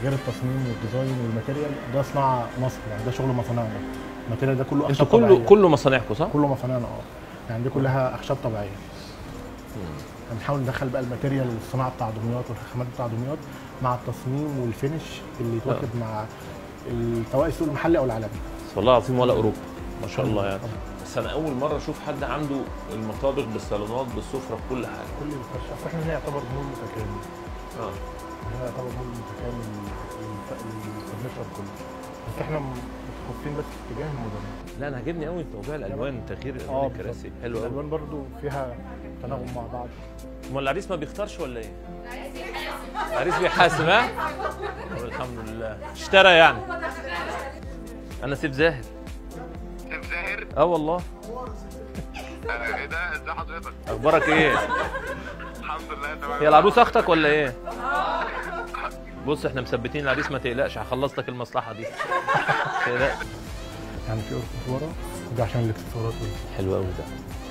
غير التصميم والديزاين والماتيريال ده صناعه مصر يعني ده شغل مصانعنا الماتيريال ده كله انتوا اخشاب كله طبيعيه كله مصانعكم صح؟ كله مصانعنا اه يعني دي كلها اخشاب طبيعيه هنحاول ندخل بقى الماتيريال الصناعه بتاع دمياط والخامات بتاع دمياط مع التصميم والفينش اللي يتواكب مع ال- سواء السوق المحلي او العالمي بس والله العظيم ولا اوروبا ما شاء الله يعني بس انا اول مره اشوف حد عنده المطابخ بالصالونات بالسفره بكل حاجه كل الفرش اصل احنا هنا يعتبر مول متكامل اه هنا يعتبر مول متكامل للف- للفرنشر كله بس احنا متخصصين بس في اتجاه المودرن لا انا عاجبني قوي توزيع الالوان تغيير الالوان اه الكراسي حلو قوي الالوان برضو فيها تناغم مع بعض امال العريس ما بيختارش ولا ايه؟ العريس بيحاسب ها؟ طب الحمد لله اشترى يعني انا سيف زاهر سيف زاهر اه والله آه، ايه ده ازي حضرتك اخبارك ايه؟ الحمد لله تمام هي العروس اختك ولا ايه؟ بص احنا مثبتين العريس ما تقلقش هخلص لك المصلحه دي ما تقلقش يعني في اكسسوارات ده عشان الاكسسوارات دي حلو قوي ده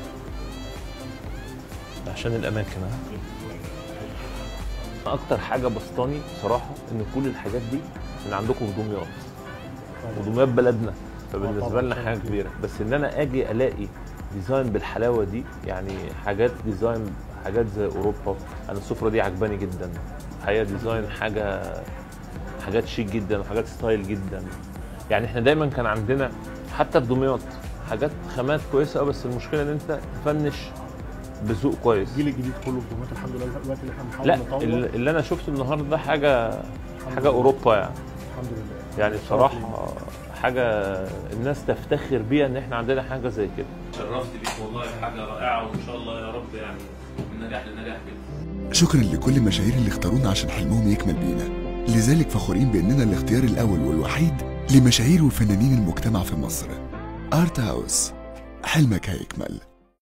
ده عشان الاماكن ها اكتر حاجه بسطاني بصراحه ان كل الحاجات دي من عندكم في دمياط ودمياط بلدنا فبالنسبه طبعاً. لنا حاجه كبيره بس ان انا اجي الاقي ديزاين بالحلاوه دي يعني حاجات ديزاين حاجات زي اوروبا انا السفره دي عجباني جدا الحقيقه ديزاين حاجه حاجات شيك جدا وحاجات ستايل جدا يعني احنا دايما كان عندنا حتى في دمياط حاجات خامات كويسه قوي بس المشكله ان انت تفنش بذوق كويس الجيل الجديد كله في دمياط الحمد لله دلوقتي اللي احنا بنحاول لا نطور ال- اللي انا شفته النهارده ده حاجه حاجه لله. اوروبا يعني الحمد لله يعني بصراحه حاجه الناس تفتخر بيها ان احنا عندنا حاجه زي كده شرفت بيك والله حاجه رائعه وان شاء الله يا رب يعني من نجاح لنجاح كده شكرا لكل المشاهير اللي اختارونا عشان حلمهم يكمل بينا لذلك فخورين باننا الاختيار الاول والوحيد لمشاهير وفنانين المجتمع في مصر ارت هاوس حلمك هيكمل